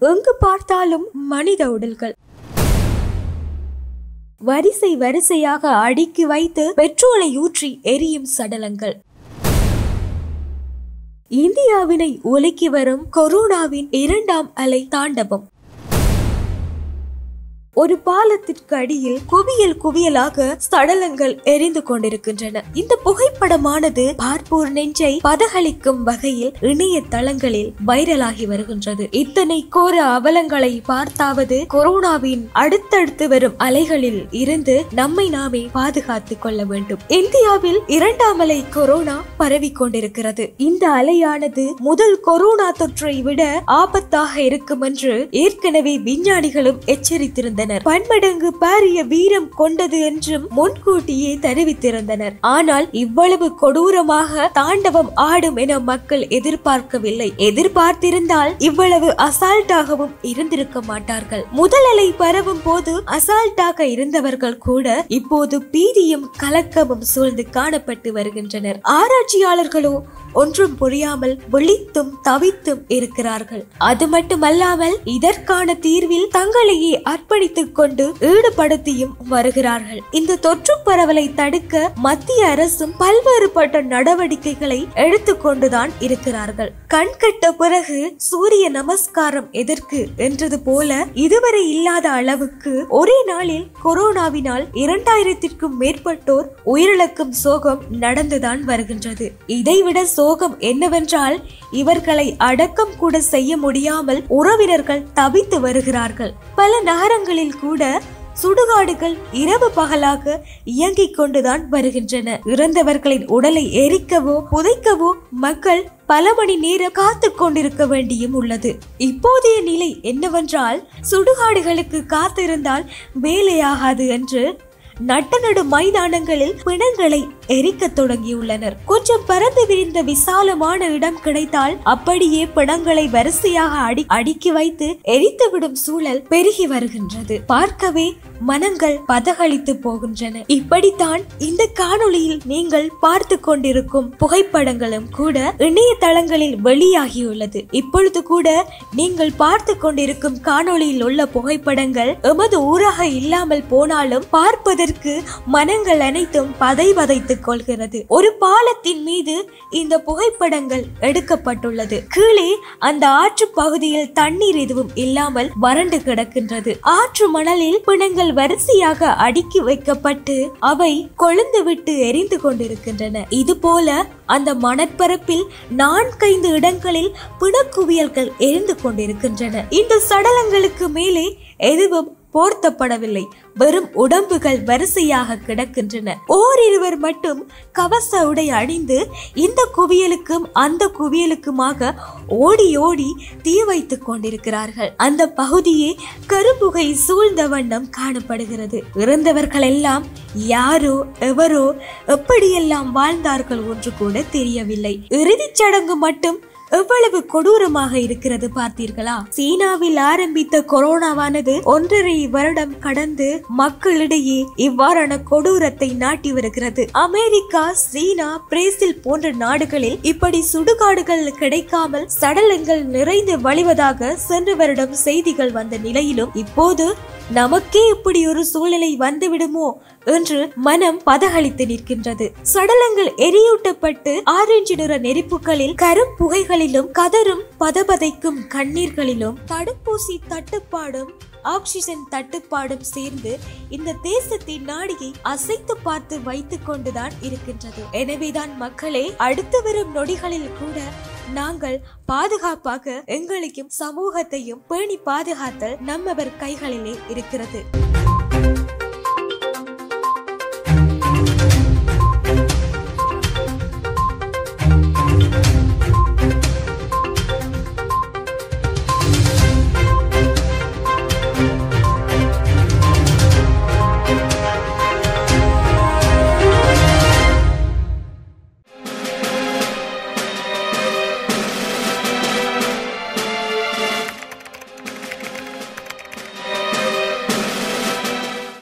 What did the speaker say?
எங்கு பார்த்தாலும் மனித உடல்கள் வரிசை வரிசையாக அடுக்கி வைத்து பெட்ரோலை ஊற்றி எரியும் சடலங்கள் இந்தியாவினை உலுக்கி வரும் கொரோனாவின் இரண்டாம் அலை தாண்டவம் ஒரு பாலத்திற்கு அடியில் குவியல் குவியலாக சடலங்கள் எரிந்து கொண்டிருக்கின்றன இந்த புகைப்படமானது பார்ப்போர் நெஞ்சை பதகளிக்கும் வகையில் இணைய தளங்களில் வைரலாகி வருகின்றது இத்தனை கோர அவலங்களை பார்த்தாவது கொரோனாவின் அடுத்தடுத்து வரும் அலைகளில் இருந்து நம்மை நாமே பாதுகாத்துக் கொள்ள வேண்டும் இந்தியாவில் இரண்டாம் அலை கொரோனா பரவி கொண்டிருக்கிறது இந்த அலையானது முதல் கொரோனா தொற்றை விட ஆபத்தாக இருக்கும் என்று ஏற்கனவே விஞ்ஞானிகளும் எச்சரித்திருந்தனர் பன்மடங்கு பாரிய வீரம் கொண்டது என்றும் முன்கூட்டியே தெரிவித்திருந்தனர் ஆனால் இவ்வளவு கொடூரமாக தாண்டவம் ஆடும் என மக்கள் எதிர்பார்க்கவில்லை எதிர்பார்த்திருந்தால் இவ்வளவு அசால்ட்டாகவும் இருந்திருக்க மாட்டார்கள் முதல் அலை பரவும் போது அசால்ட்டாக இருந்தவர்கள் கூட இப்போது பீதியும் கலக்கமும் சூழ்ந்து காணப்பட்டு வருகின்றனர் ஆராய்ச்சியாளர்களோ ஒன்றும் புரியாமல் விழித்தும் தவித்தும் இருக்கிறார்கள் அது மட்டுமல்லாமல் இதற்கான தீர்வில் தங்களையே அர்ப்பணித்துக் கொண்டு ஈடுபடுத்தியும் வருகிறார்கள் இந்த தொற்று பரவலை தடுக்க மத்திய அரசும் பல்வேறுபட்ட நடவடிக்கைகளை எடுத்துக்கொண்டுதான் இருக்கிறார்கள் கண்கட்ட பிறகு சூரிய நமஸ்காரம் எதற்கு என்றது போல இதுவரை இல்லாத அளவுக்கு ஒரே நாளில் கொரோனாவினால் இரண்டாயிரத்திற்கும் மேற்பட்டோர் உயிரிழக்கும் சோகம் நடந்துதான் வருகின்றது இதைவிட சோகம் என்னவென்றால் இவர்களை அடக்கம் கூட செய்ய முடியாமல் உறவினர்கள் தவித்து வருகிறார்கள் பல நகரங்களில் கூட சுடுகாடுகள் இரவு பகலாக இயங்கிக் கொண்டுதான் வருகின்றன இறந்தவர்களின் உடலை எரிக்கவோ புதைக்கவோ மக்கள் பல மணி நேரம் காத்து கொண்டிருக்க வேண்டியும் உள்ளது இப்போதைய நிலை என்னவென்றால் சுடுகாடுகளுக்கு காத்திருந்தால் வேலையாகாது என்று நட்ட நடு மைதானங்களில் பிணங்களை எரிக்க தொடங்கியுள்ளனர் கொஞ்சம் பறந்து விரிந்த விசாலமான இடம் கிடைத்தால் அப்படியே பிணங்களை வரிசையாக அடி அடுக்கி வைத்து எரித்துவிடும் சூழல் பெருகி வருகின்றது பார்க்கவே மனங்கள் பதகளித்து போகின்றன இப்படித்தான் இந்த காணொளியில் நீங்கள் பார்த்து கொண்டிருக்கும் புகைப்படங்களும் கூட இணையதளங்களில் வெளியாகியுள்ளது இப்பொழுது கூட நீங்கள் பார்த்து கொண்டிருக்கும் காணொளியில் உள்ள புகைப்படங்கள் எமது ஊராக இல்லாமல் போனாலும் பார்ப்பதற்கு மனங்கள் அனைத்தும் பதை பதைத்துக் கொள்கிறது ஒரு பாலத்தின் மீது இந்த புகைப்படங்கள் எடுக்கப்பட்டுள்ளது கீழே அந்த ஆற்று பகுதியில் தண்ணீர் எதுவும் இல்லாமல் வறண்டு கிடக்கின்றது ஆற்று மணலில் பிணங்கள் வரிசையாக அடுக்கி வைக்கப்பட்டு அவை கொழுந்து விட்டு எரிந்து கொண்டிருக்கின்றன இது போல அந்த மணற்பரப்பில் நான்கைந்து இடங்களில் பிணக்குவியல்கள் எரிந்து கொண்டிருக்கின்றன இந்த சடலங்களுக்கு மேலே எதுவும் போர்த்தப்படவில்லை வெறும் உடம்புகள் வரிசையாக கிடக்கின்றன ஓரிருவர் மட்டும் கவச உடை அணிந்து இந்த குவியலுக்கும் அந்த குவியலுக்குமாக ஓடி ஓடி தீ வைத்துக் கொண்டிருக்கிறார்கள் அந்த பகுதியே கரும்புகை சூழ்ந்த வண்ணம் காணப்படுகிறது இறந்தவர்கள் எல்லாம் யாரோ எவரோ எப்படியெல்லாம் வாழ்ந்தார்கள் ஒன்று கூட தெரியவில்லை இறுதிச் சடங்கு மட்டும் எவ்வளவு கொடூரமாக இருக்கிறது பார்த்தீர்களா சீனாவில் ஆரம்பித்த கொரோனாவானது ஒன்றரை வருடம் கடந்து மக்களிடையே இவ்வாறான கொடூரத்தை நாட்டி வருகிறது அமெரிக்கா சீனா பிரேசில் போன்ற நாடுகளில் இப்படி சுடுகாடுகள் கிடைக்காமல் சடலங்கள் நிறைந்து வழிவதாக சென்ற வருடம் செய்திகள் வந்த நிலையிலும் இப்போது நமக்கே இப்படி ஒரு சூழ்நிலை வந்துவிடுமோ என்று மனம் பதகளித்து நிற்கின்றது சடலங்கள் எரியூட்டப்பட்டு ஆரஞ்சு நிற நெருப்புகளில் கரும் புகைகளிலும் கதரும் பதபதைக்கும் கண்ணீர்களிலும் தடுப்பூசி தட்டுப்பாடும் ஆக்சிஜன் தட்டுப்பாடும் சேர்ந்து இந்த தேசத்தின் நாடியை அசைத்து பார்த்து வைத்துக் கொண்டுதான் இருக்கின்றது எனவேதான் மக்களே அடுத்து வரும் நொடிகளில் கூட நாங்கள் பாதுகாப்பாக எங்களையும் சமூகத்தையும் பேணி பாதுகாத்தல் நம்மவர் கைகளிலே இருக்கிறது